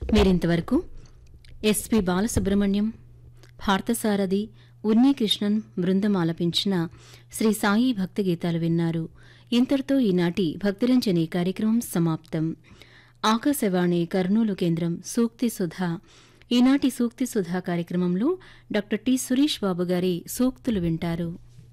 మీరింతవరకు ఎస్పి బాలసుబ్రహ్మణ్యం భారతసారథి ఉన్నీకృష్ణన్ బృందం ఆలపించిన శ్రీ సాయి భక్తి గీతాలు విన్నారు ఇంతటితో ఈనాటి భక్తిరంజని కార్యక్రమం సమాప్తం ఆకాశవాణి కర్నూలు కేంద్రం సూక్తి సుధా ఈనాటి సూక్తి సుధా కార్యక్రమంలో డాక్టర్ టి సురేష్ బాబు గారి సూక్తులు వింటారు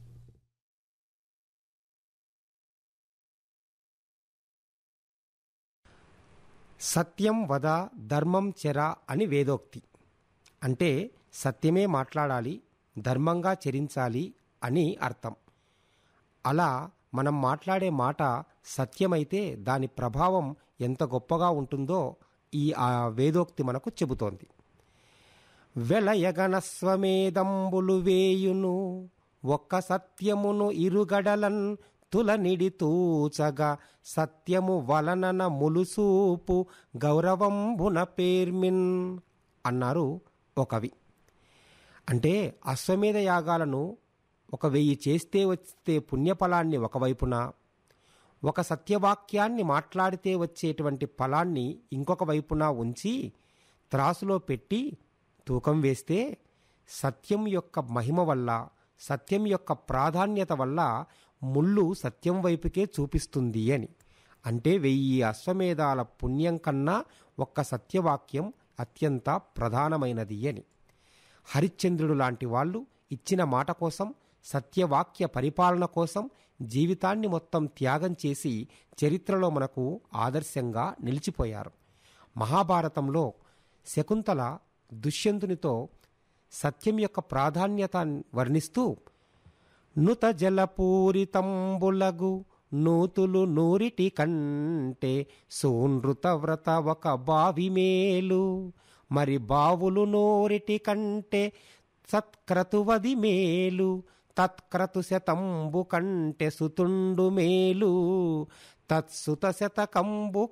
సత్యం వద ధర్మం చెర అని వేదోక్తి అంటే సత్యమే మాట్లాడాలి ధర్మంగా చరించాలి అని అర్థం అలా మనం మాట్లాడే మాట సత్యమైతే దాని ప్రభావం ఎంత గొప్పగా ఉంటుందో ఈ ఆ వేదోక్తి మనకు చెబుతోంది వెలయగనస్వమేదంబులు వేయును ఒక్క సత్యమును ఇరుగడలన్ తులనిడి తూచగా సత్యము వలనన ములుసూపు గౌరవంబున పేర్మిన్ అన్నారు ఒక కవి అంటే అశ్వమేధ యాగాలను ఒక వెయ్యి చేస్తే వస్తే పుణ్యఫలాన్ని ఒకవైపున ఒక సత్యవాక్యాన్ని మాట్లాడితే వచ్చేటువంటి ఫలాన్ని ఇంకొక వైపున ఉంచి త్రాసులో పెట్టి తూకం వేస్తే సత్యం యొక్క మహిమ వల్ల సత్యం యొక్క ప్రాధాన్యత వల్ల ముళ్ళు సత్యం వైపుకే చూపిస్తుంది అని అంటే వెయ్యి అశ్వమేధాల పుణ్యం కన్నా ఒక్క సత్యవాక్యం అత్యంత ప్రధానమైనది అని హరిశ్చంద్రుడు లాంటి వాళ్ళు ఇచ్చిన మాట కోసం సత్యవాక్య పరిపాలన కోసం జీవితాన్ని మొత్తం త్యాగం చేసి చరిత్రలో మనకు ఆదర్శంగా నిలిచిపోయారు మహాభారతంలో శకుంతల దుష్యంతునితో సత్యం యొక్క ప్రాధాన్యత వర్ణిస్తూ నుత జలపూరితంబులగు నూతులు నూరిటి కంటే సూనృత వ్రత ఒక బావి మేలు మరి బావులు నూరిటి కంటే సత్క్రతువది మేలు తత్క్రతు శతంబు కంటే సుతుండు మేలు తత్సుత శతకంబు